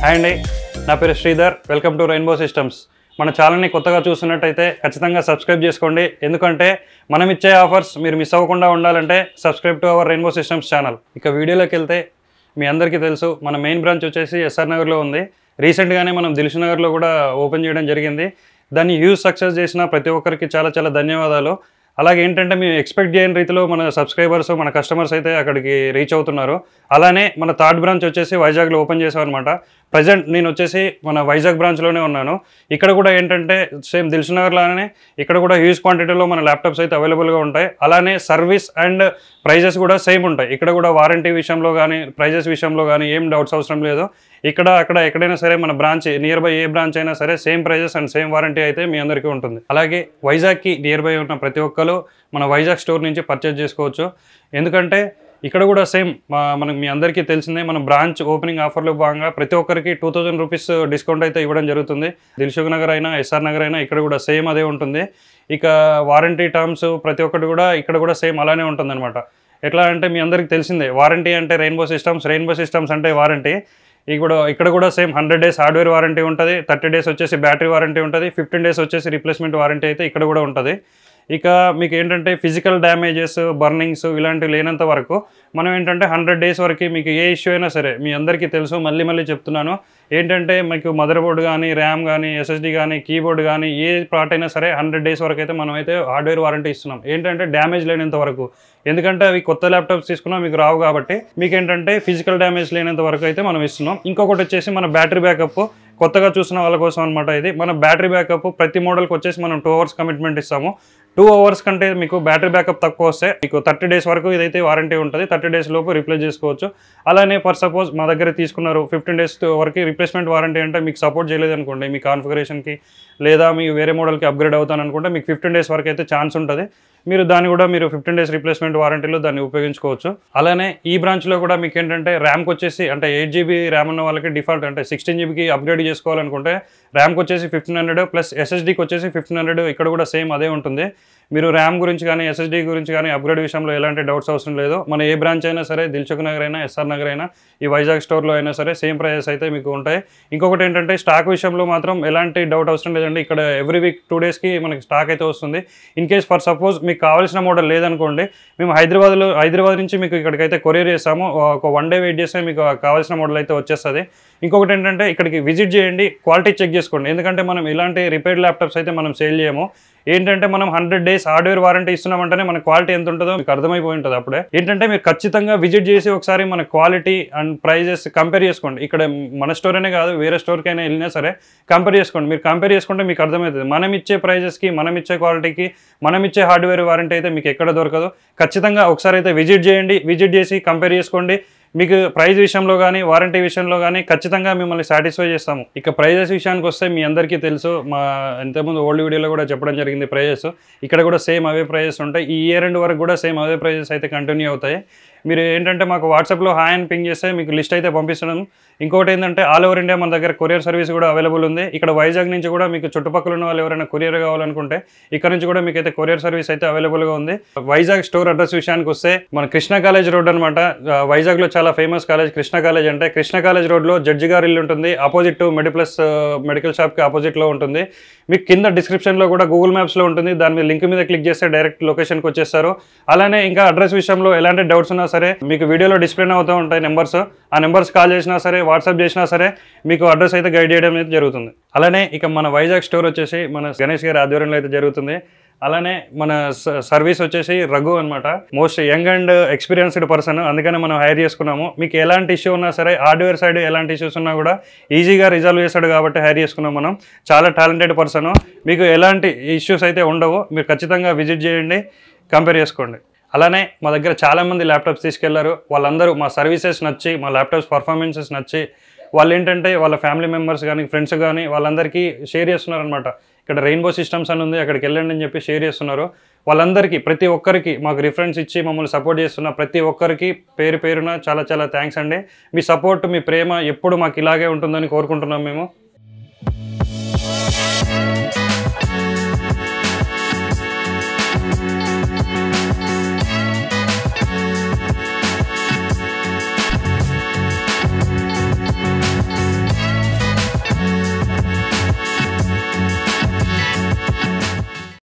hi అండి నా పేరు Sridhar welcome to Rainbow Systems మన ఛానల్ని కొత్తగా చూస్తున్నట్టయితే ఖచ్చితంగా సబ్స్క్రైబ్ చేసుకోండి ఎందుకంటే మనం ఇచ్చే ఆఫర్స్ మీరు మిస్ అవ్వకుండా ఉండాలంటే subscribe to our Rainbow Systems channel ఇక వీడియోలోకి వెళ్తే మీ అందరికీ తెలుసు మన మెయిన్ బ్రాంచ్ వచ్చేసి ఎస్ఆర్ నగర్లో ఉంది రీసెంట్గానే మనం దిల్సు నగర్లో కూడా ఓపెన్ చేయడం జరిగింది దాన్ని యూజ్ సక్సెస్ చేసిన ప్రతి ఒక్కరికి చాలా చాలా ధన్యవాదాలు అలాగే ఏంటంటే మేము ఎక్స్పెక్ట్ చేయని రీతిలో మన సబ్స్క్రైబర్స్ మన కస్టమర్స్ అయితే అక్కడికి రీచ్ అవుతున్నారు అలానే మన థర్డ్ బ్రాంచ్ వచ్చేసి వైజాగ్లో ఓపెన్ చేసాం అనమాట ప్రజెంట్ నేను వచ్చేసి మన వైజాగ్ బ్రాంచ్లోనే ఉన్నాను ఇక్కడ కూడా ఏంటంటే సేమ్ దిల్సునగర్ లానే ఇక్కడ కూడా హ్యూజ్ క్వాంటిటీలో మన ల్యాప్టాప్స్ అయితే అవైలబుల్గా ఉంటాయి అలానే సర్వీస్ అండ్ ప్రైజెస్ కూడా సేమ్ ఉంటాయి ఇక్కడ కూడా వారంటీ విషయంలో కానీ ప్రైజెస్ విషయంలో కానీ ఏం డౌట్స్ అవసరం లేదు ఇక్కడ అక్కడ ఎక్కడైనా సరే మన branch near by a branch అయినా సరే same prices and same warranty అయితే మీ అందరికీ ఉంటుంది అలాగే వైజాగ్కి నియర్ బై ఉన్న ప్రతి ఒక్కరు మన వైజాగ్ స్టోర్ నుంచి పర్చేజ్ చేసుకోవచ్చు ఎందుకంటే ఇక్కడ కూడా సేమ్ మనకు మీ అందరికీ తెలిసిందే మన బ్రాంచ్ ఓపెనింగ్ ఆఫర్లో భాగంగా ప్రతి ఒక్కరికి టూ థౌజండ్ రూపీస్ డిస్కౌంట్ అయితే ఇవ్వడం జరుగుతుంది దిల్సుఖ్ నగర్ అయినా ఎస్ఆర్ నగర్ అయినా ఇక్కడ కూడా సేమ్ అదే ఉంటుంది ఇక వారంటీ టర్మ్స్ ప్రతి ఒక్కటి కూడా ఇక్కడ కూడా సేమ్ అలానే ఉంటుంది ఎట్లా అంటే మీ అందరికీ తెలిసిందే వారంటీ అంటే రెయిన్బో సిస్టమ్స్ రెయిన్బో సిస్టమ్స్ అంటే వారంటీ ఇక్కడ ఇక్కడ కూడా same hundred days hardware warranty ఉంటుంది థర్టీ డేస్ వచ్చేసి బ్యాటరీ వారంటీ ఉంటుంది ఫిఫ్టీన్ డేస్ వచ్చేసి రిప్లేస్మెంట్ వారంటీ అయితే ఇక్కడ కూడా ఉంటుంది ఇక మీకు ఏంటంటే ఫిజికల్ డ్యామేజెస్ బర్నింగ్స్ ఇలాంటివి లేనంత వరకు మనం ఏంటంటే హండ్రెడ్ డేస్ వరకు మీకు ఏ ఇష్యూ అయినా సరే మీ అందరికీ తెలుసు మళ్ళీ మళ్ళీ చెప్తున్నాను ఏంటంటే మీకు మదర్ బోర్డ్ కానీ ర్యామ్ కానీ ఎస్ఎస్డి కానీ కీబోర్డ్ కానీ ఏ పార్ట్ అయినా సరే హండ్రెడ్ డేస్ వరకు అయితే మనం అయితే హార్డ్వేర్ వారంటీ ఇస్తున్నాం ఏంటంటే డ్యామేజ్ లేనంత వరకు ఎందుకంటే అవి కొత్త ల్యాప్టాప్స్ తీసుకున్నా మీకు రావు కాబట్టి మీకు ఏంటంటే ఫిజికల్ డ్యామేజ్ లేనంత వరకు అయితే మనం ఇస్తున్నాం ఇంకొకటి వచ్చేసి మన బ్యాటరీ బ్యాకప్ కొత్తగా చూసిన వాళ్ళ కోసం అనమాట ఇది మన బ్యాటరీ బ్యాకప్ ప్రతి మోడల్కి వచ్చేసి మనం టూ అవర్స్ కమిట్మెంట్ ఇస్తాము టూ అవర్స్ కంటే మీకు బ్యాటరీ బ్యాకప్ తక్కువ వస్తే మీకు థర్టీ డేస్ వరకు ఇదైతే వారంటీ ఉంటుంది థర్టీ డేస్ లోపు రిప్లేస్ చేసుకోవచ్చు అలానే ఫర్ సపోజ్ మా దగ్గర తీసుకున్నారు ఫిఫ్టీన్ డేస్ వరకు రిప్లేస్మెంట్ వారంటీ అంటే మీకు సపోర్ట్ చేయలేదు అనుకోండి మీ కాన్ఫిగరేషన్కి లేదా మీకు వేరే మోడల్కి అప్గ్రేడ్ అవుతాను అనుకుంటే మీకు ఫిఫ్టీన్ డేస్ వరకు అయితే ఛాన్స్ ఉంటుంది మీరు దాన్ని కూడా మీరు ఫిఫ్టీన్ డేస్ రిప్లేస్మెంట్ వారంటీలో దాన్ని ఉపయోగించుకోవచ్చు అలానే ఈ బ్రాంచ్లో కూడా మీకు ఏంటంటే ర్యామ్కి వచ్చేసి అంటే ఎయిట్ జీబీ ర్యామ్ ఉన్న వాళ్ళకి డిఫాల్ట్ అంటే సిక్స్టీన్ జీబీకి అప్గ్రేడ్ చేసుకోవాలనుకుంటే ర్యామ్కి వచ్చేసి ఫిఫ్టీన్ హండ్రెడ్ ప్లస్ ఎస్ఎస్డీకి వచ్చేసి ఫిఫ్టీన్ హండ్రెడ్ ఇక్కడ కూడా సేమ్ అదే ఉంటుంది మీరు ర్యామ్ గురించి కానీ ఎస్ఎస్డీ గురించి కానీ అప్గ్రేడ్ విషయంలో ఎలాంటి డౌట్స్ అవసరం లేదు మన ఏ బ్రాంచ్ అయినా సరే దిల్చుక్ నగర్ అయినా ఎస్ఆర్ నగర్ అయినా ఈ వైజాగ్ స్టోర్లో అయినా సరే సేమ్ ప్రైజెస్ అయితే మీకు ఉంటాయి ఇంకొకటి ఏంటంటే స్టాక్ విషయంలో మాత్రం ఎలాంటి డౌట్ అవసరం లేదండి ఇక్కడ ఎవ్రీ వీక్ టూ డేస్కి మనకి స్టాక్ అయితే వస్తుంది ఇన్ కేస్ ఫర్ సపోజ్ మీకు కావాల్సిన మోడల్ లేదనుకోండి మేము హైదరాబాద్లో హైదరాబాద్ నుంచి మీకు ఇక్కడికైతే కొరియర్ చేస్తాము ఒక వన్ డే వెయిట్ చేస్తే మీకు కావాల్సిన మోడల్ అయితే వచ్చేస్తుంది ఇంకొకటి ఏంటంటే ఇక్కడికి విజిట్ చేయండి క్వాలిటీ చెక్ చేసుకోండి ఎందుకంటే మనం ఇలాంటి రిపేర్డ్ ల్యాప్టాప్స్ అయితే మనం సేల్ చేయము ఏంటంటే మనం హండ్రెడ్ డేస్ హార్డ్వేర్ వారంటీ ఇస్తున్నామంటేనే మన క్వాలిటీ ఎంత ఉంటుందో మీకు అర్థమైపోయి ఉంటుంది అప్పుడే ఏంటంటే మీరు ఖచ్చితంగా విజిట్ చేసి ఒకసారి మన క్వాలిటీ అండ్ ప్రైజెస్ కంపేర్ చేసుకోండి ఇక్కడ మన స్టోర్ అనే కాదు వేరే స్టోర్కి అయినా వెళ్ళినా సరే కంపేర్ చేసుకోండి మీరు కంపేర్ చేసుకుంటే మీకు అర్థమవుతుంది మనం ఇచ్చే ప్రైజెస్కి మనం ఇచ్చే క్వాలిటీకి మనం ఇచ్చే హార్డ్వేర్ వారంటీ అయితే మీకు ఎక్కడ దొరకదు ఖచ్చితంగా ఒకసారి అయితే విజిట్ చేయండి విజిట్ చేసి కంపేర్ చేసుకోండి మీకు ప్రైస్ విషయంలో కానీ వారంటీ విషయంలో కానీ ఖచ్చితంగా మిమ్మల్ని సాటిస్ఫై చేస్తాము ఇక ప్రైజెస్ విషయానికి వస్తే మీ అందరికీ తెలుసు మా ఇంతకుముందు ఓల్డ్ వీడియోలో కూడా చెప్పడం జరిగింది ప్రైజెస్ ఇక్కడ కూడా సేమ్ అవే ప్రైజెస్ ఉంటాయి ఈ ఇయర్ ఎండ్ వరకు కూడా సేమ్ అవే ప్రైజెస్ అయితే కంటిన్యూ అవుతాయి మీరు ఏంటంటే మాకు వాట్సాప్లో హాయ్ అని పింగ్ చేస్తే మీకు లిస్ట్ అయితే పంపిస్తున్నాం ఇంకొకటి ఏంటంటే ఆల్ ఓవర్ ఇండియా మన దగ్గర కొరియర్ సర్వీస్ కూడా అవైలబుల్ ఉంది ఇక్కడ వైజాగ్ నుంచి కూడా మీకు చుట్టుపక్కల ఉన్న వాళ్ళు ఎవరైనా కొరియర్ కావాలనుకుంటే ఇక్కడ నుంచి కూడా మీకు అయితే కొరియర్ సర్వీస్ అయితే అవైలబుల్గా ఉంది వైజాగ్ స్టోర్ అడ్రస్ విషయానికి వస్తే మన కృష్ణ కాలేజ్ రోడ్ అనమాట వైజాగ్లో చాలా ఫేమస్ కాలేజ్ కృష్ణ కాలేజ్ అంటే కృష్ణ కాలేజ్ రోడ్లో జడ్జి గారి ఇల్లు ఉంటుంది ఆపోజిట్ టు మెడిప్లస్ మెడికల్ షాప్కి ఆపోజిట్లో ఉంటుంది మీకు కింద డిస్క్రిప్షన్లో కూడా గూగుల్ మ్యాప్స్లో ఉంటుంది దాని మీద లింక్ మీద క్లిక్ చేస్తే డైరెక్ట్ లొకేషన్కి వచ్చేస్తారు అలానే ఇంకా అడ్రస్ విషయంలో ఎలాంటి డౌట్స్ ఉన్నా సరే మీకు వీడియోలో డిస్ప్లే అవుతూ ఉంటాయి నెంబర్స్ ఆ నెంబర్స్ కాల్ చేసినా సరే వాట్సాప్ చేసినా సరే మీకు అడ్రస్ అయితే గైడ్ చేయడం అయితే జరుగుతుంది అలానే ఇక మన వైజాగ్ స్టోర్ వచ్చేసి మన గణేష్ గారి ఆధ్వర్యంలో అయితే జరుగుతుంది అలానే మన సర్వీస్ వచ్చేసి రఘు అనమాట most young and experienced person అందుకనే మనం హైర్ చేసుకున్నాము మీకు ఎలాంటి ఇష్యూ ఉన్నా సరే హార్డ్వేర్ సైడ్ ఎలాంటి ఇష్యూస్ ఉన్నా కూడా ఈజీగా రిజాల్వ్ చేస్తాడు కాబట్టి హైర్ చేసుకున్నాం మనం చాలా టాలెంటెడ్ పర్సన్ మీకు ఎలాంటి ఇష్యూస్ అయితే ఉండవు మీరు ఖచ్చితంగా విజిట్ చేయండి కంపేర్ చేసుకోండి అలానే మా దగ్గర చాలామంది ల్యాప్టాప్స్ తీసుకెళ్లారు వాళ్ళందరూ మా సర్వీసెస్ నచ్చి మా ల్యాప్టాప్స్ పర్ఫార్మెన్సెస్ నచ్చి వాళ్ళు ఏంటంటే వాళ్ళ ఫ్యామిలీ మెంబర్స్ కానీ ఫ్రెండ్స్ కానీ వాళ్ళందరికీ షేర్ చేస్తున్నారనమాట ఇక్కడ రెయిన్బో సిస్టమ్స్ అని ఉంది అక్కడికి వెళ్ళండి అని చెప్పి షేర్ చేస్తున్నారు వాళ్ళందరికీ ప్రతి ఒక్కరికి మాకు రిఫరెన్స్ ఇచ్చి మమ్మల్ని సపోర్ట్ చేస్తున్న ప్రతి ఒక్కరికి పేరు పేరున చాలా చాలా థ్యాంక్స్ అండి మీ సపోర్ట్ మీ ప్రేమ ఎప్పుడు మాకు ఇలాగే ఉంటుందని కోరుకుంటున్నాం మేము